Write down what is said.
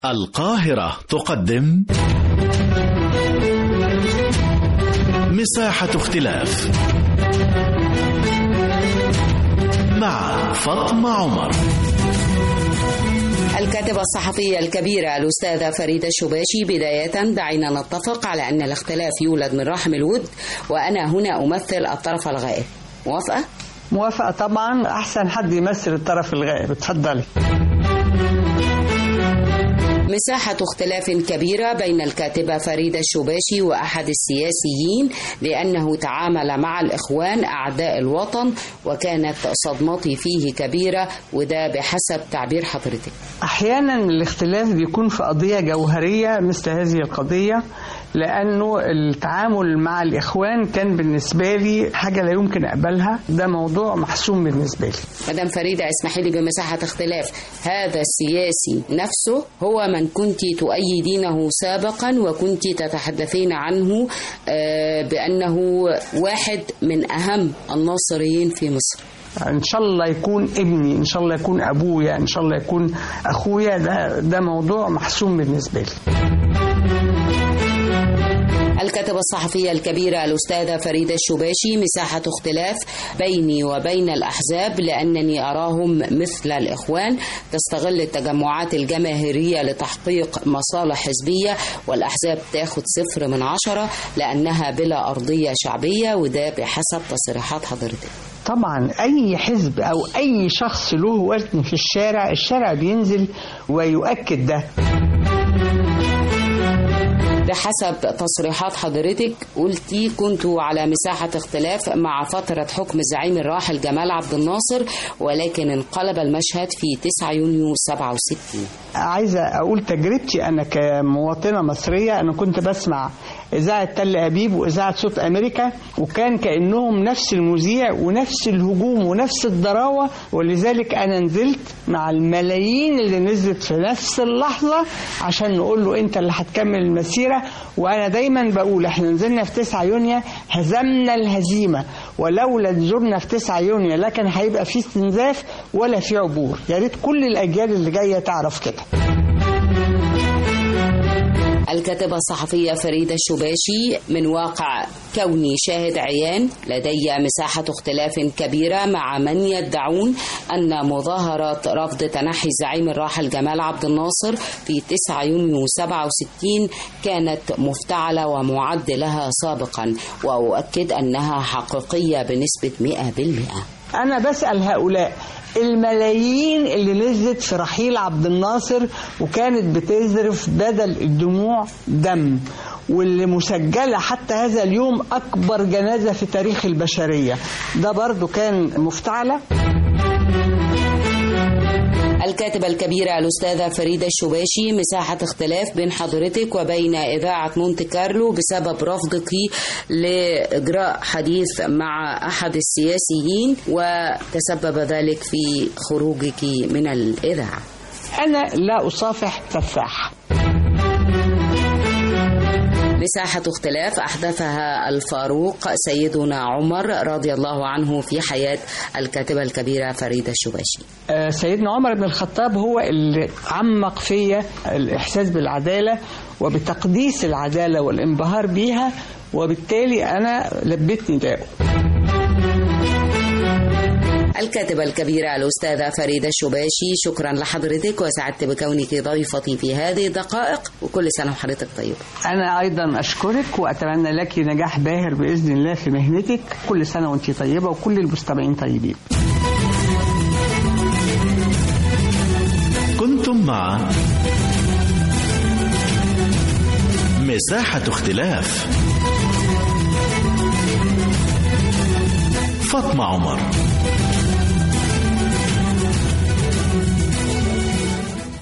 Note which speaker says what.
Speaker 1: القاهرة تقدم مساحة اختلاف مع فاطمة عمر
Speaker 2: الكاتبة الصحفية الكبيرة الأستاذة فريدة الشباشي بداية دعينا نتفق على أن الاختلاف يولد من رحم الود وأنا هنا أمثل الطرف الغائب موافقة؟
Speaker 3: موافقة طبعا أحسن حد يمثل الطرف الغائب اتفضلي
Speaker 2: مساحة اختلاف كبيرة بين الكاتبة فريدة الشباشي وأحد السياسيين لأنه تعامل مع الإخوان أعداء الوطن وكانت صدمتي فيه كبيرة وده بحسب تعبير حضرتك
Speaker 3: أحيانا الاختلاف بيكون في قضية جوهرية مثل هذه القضية لأنه التعامل مع الإخوان كان بالنسبة لي حاجة لا يمكن أقبلها ده موضوع محسوم بالنسبة لي
Speaker 2: مدام فريدة اسمحي لي بمساحة اختلاف هذا السياسي نفسه هو من كنت تؤيدينه سابقا وكنت تتحدثين عنه آه، بأنه واحد من أهم الناصريين في مصر
Speaker 3: ان شاء الله يكون ابني ان شاء الله يكون ابويا ان شاء الله يكون اخويا ده ده موضوع محسوم بالنسبه لي
Speaker 2: الكاتبة الصحفية الكبيرة الأستاذة فريدة الشباشي مساحة اختلاف بيني وبين الأحزاب لأنني أراهم مثل الإخوان تستغل التجمعات الجماهيرية لتحقيق مصالح حزبية والأحزاب تاخد صفر من عشرة لأنها بلا أرضية شعبية وده بحسب تصريحات حضرتك
Speaker 3: طبعا اي حزب او اي شخص له وزن في الشارع الشارع بينزل ويؤكد ده
Speaker 2: بحسب تصريحات حضرتك قلتي كنت على مساحة اختلاف مع فترة حكم الزعيم الراحل جمال عبد الناصر ولكن انقلب المشهد في 9 يونيو 67
Speaker 3: عايزه اقول تجربتي انا كمواطنه مصريه انا كنت بسمع اذاعه تل ابيب واذاعه صوت امريكا وكان كانهم نفس المذيع ونفس الهجوم ونفس الضراوه ولذلك انا نزلت مع الملايين اللي نزلت في نفس اللحظه عشان نقول له انت اللي هتكمل المسيره وانا دايما بقول احنا نزلنا في 9 يونيو هزمنا الهزيمه ولولا نزولنا في 9 يونيو لا كان هيبقى في استنزاف ولا في عبور يا ريت كل الاجيال اللي جايه تعرف كده
Speaker 2: الكاتبة الصحفية فريدة الشباشي من واقع كوني شاهد عيان لدي مساحة اختلاف كبيرة مع من يدعون أن مظاهرة رفض تنحي الزعيم الراحل جمال عبد الناصر في 9 يونيو 67 كانت مفتعلة ومعد لها سابقا وأؤكد أنها حقيقية بنسبة 100%
Speaker 3: انا بسال هؤلاء الملايين اللي نزلت في رحيل عبد الناصر وكانت بتذرف بدل الدموع دم واللي مسجلة حتى هذا اليوم أكبر جنازة في تاريخ البشرية ده برضو كان مفتعلة
Speaker 2: الكاتبة الكبيرة الأستاذة فريدة الشباشي مساحة اختلاف بين حضرتك وبين إذاعة مونte كارلو بسبب رفضك لإجراء حديث مع أحد السياسيين وتسبب ذلك في خروجك من الإذاعة
Speaker 3: أنا لا أصافح تفاح
Speaker 2: مساحة اختلاف أحدثها الفاروق سيدنا عمر رضي الله عنه في حياة الكاتبة الكبيرة فريدة الشباشي
Speaker 3: آه، سيدنا عمر بن الخطاب هو اللي عمق فيا الإحساس بالعدالة وبتقديس العدالة والانبهار بيها وبالتالي أنا لبيت نداءه
Speaker 2: الكاتبة الكبيرة الأستاذة فريدة الشباشي شكرا لحضرتك وسعدت بكونك ضيفتي في هذه الدقائق وكل سنة وحضرتك طيبة
Speaker 3: أنا أيضا أشكرك وأتمنى لك نجاح باهر بإذن الله في مهنتك كل سنة وأنت طيبة وكل المستمعين طيبين
Speaker 1: كنتم مع مساحة اختلاف فاطمة عمر